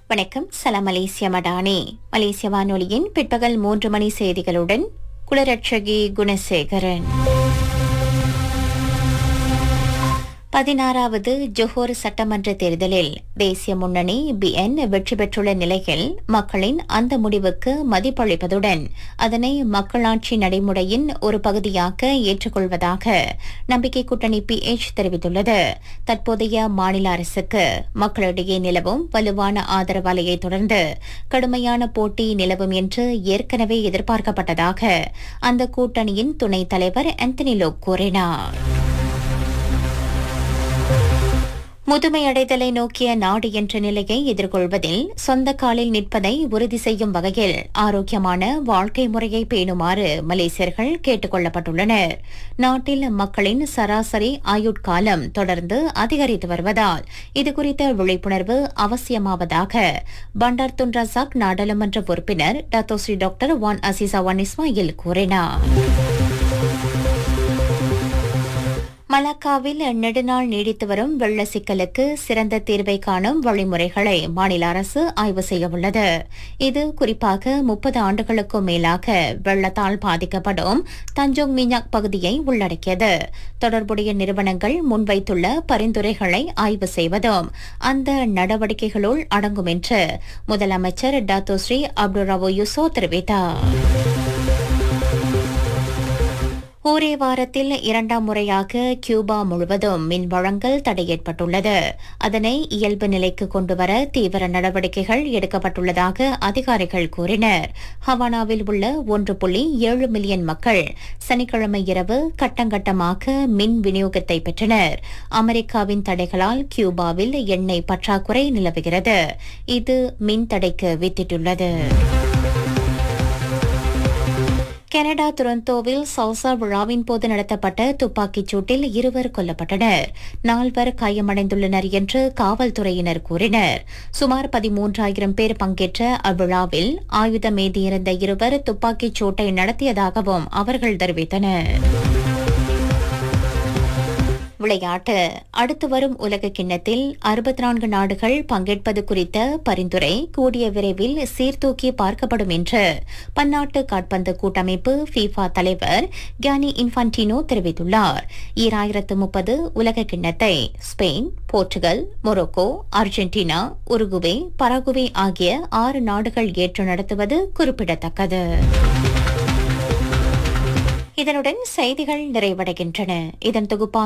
வணக்கம் சலாம் மலேசிய மடானி மலேசிய வானொலியின் பிற்பகல் மூன்று மணி செய்திகளுடன் குலரட்சகி குணசேகரன் பதினாறாவது ஜொஹோர் சட்டமன்ற தேர்தலில் தேசிய முன்னணி பிஎன் வெற்றி பெற்றுள்ள நிலையில் மக்களின் அந்த முடிவுக்கு மதிப்பளிப்பதுடன் அதனை மக்களாட்சி நடைமுறையின் ஒரு பகுதியாக ஏற்றுக்கொள்வதாக நம்பிக்கை கூட்டணி பிஎச் தெரிவித்துள்ளது தற்போதைய மாநில அரசுக்கு மக்களிடையே நிலவும் வலுவான ஆதரவு அலையை தொடர்ந்து கடுமையான போட்டி நிலவும் என்று ஏற்கனவே எதிர்பார்க்கப்பட்டதாக அந்த கூட்டணியின் துணைத் தலைவர் ஆந்தனி லோக் கூறினார் முதுமை அடைதலை நோக்கிய நாடு என்ற நிலையை எதிர்கொள்வதில் சொந்த காலில் நிற்பதை உறுதி செய்யும் வகையில் ஆரோக்கியமான வாழ்க்கை முறையை பேணுமாறு மலேசியர்கள் கேட்டுக் கொள்ளப்பட்டுள்ளனர் நாட்டில் மக்களின் சராசரி ஆயுட்காலம் தொடர்ந்து அதிகரித்து வருவதால் இதுகுறித்த விழிப்புணர்வு அவசியமாவதாக பண்டார் துன் ரசாக் நாடாளுமன்ற உறுப்பினர் Datuk Seri doctor Wan Azizah Wan Ismail கூறினார் மலாக்காவில் நெடுநாள் நீடித்து வரும் வெள்ள சிக்கலுக்கு சிறந்த தீர்வை காணும் வழிமுறைகளை மாநில அரசு ஆய்வு செய்யவுள்ளது இது குறிப்பாக முப்பது ஆண்டுகளுக்கும் மேலாக வெள்ளத்தால் பாதிக்கப்படும் தஞ்சோங் மிஞ்சாக் பகுதியை உள்ளடக்கியது தொடர்புடைய நிறுவனங்கள் முன்வைத்துள்ள பரிந்துரைகளை ஆய்வு செய்வதும் அந்த நடவடிக்கைகளுள் அடங்கும் என்று முதலமைச்சர் டாத்தோஸ்ரீ அப்துல் ரவோ யூசோ தெரிவித்தார் ஒரே வாரத்தில் இரண்டாம் முறையாக கியூபா முழுவதும் மின் வழங்கல் தடை ஏற்பட்டுள்ளது அதனை இயல்பு நிலைக்கு கொண்டுவர தீவிர நடவடிக்கைகள் எடுக்கப்பட்டுள்ளதாக அதிகாரிகள் கூறினர் ஹவானாவில் உள்ள ஒன்று புள்ளி ஏழு மில்லியன் மக்கள் சனிக்கிழமை இரவு கட்டங்கட்டமாக மின் விநியோகத்தை பெற்றனர் அமெரிக்காவின் தடைகளால் கியூபாவில் எண்ணெய் பற்றாக்குறை நிலவுகிறது இது மின் தடைக்கு வித்திட்டுள்ளது கனடா துரந்தோவில் சல்சா விழாவின் போது நடத்தப்பட்ட துப்பாக்கிச் சூட்டில் இருவர் கொல்லப்பட்டனர் நால்வர் காயமடைந்துள்ளனர் என்று காவல்துறையினர் கூறினர் சுமார் பதிமூன்றாயிரம் பேர் பங்கேற்ற அவ்விழாவில் ஆயுதமேந்தியிருந்த இருவர் துப்பாக்கிச் சூட்டை நடத்தியதாகவும் அவர்கள் தெரிவித்தனர் விளையாட்டு அடுத்து வரும் உலக கிண்ணத்தில் அறுபத்தி நான்கு நாடுகள் பங்கேற்பது குறித்த பரிந்துரை கூடிய விரைவில் சீர்தூக்கி பார்க்கப்படும் என்று பன்னாட்டு காட்பந்து கூட்டமைப்பு ஃபீஃபா தலைவர் கியானி இன்ஃபான்டினோ தெரிவித்துள்ளார் ஈராயிரத்து முப்பது உலக கிண்ணத்தை Spain Portugal Morocco Argentina Uruguay Paraguay ஆகிய ஆறு நாடுகள் ஏற்று நடத்துவது குறிப்பிடத்தக்கது இதனுடன் செய்திகள் நிறைவடைகின்றன இதன் தொகுப்பாக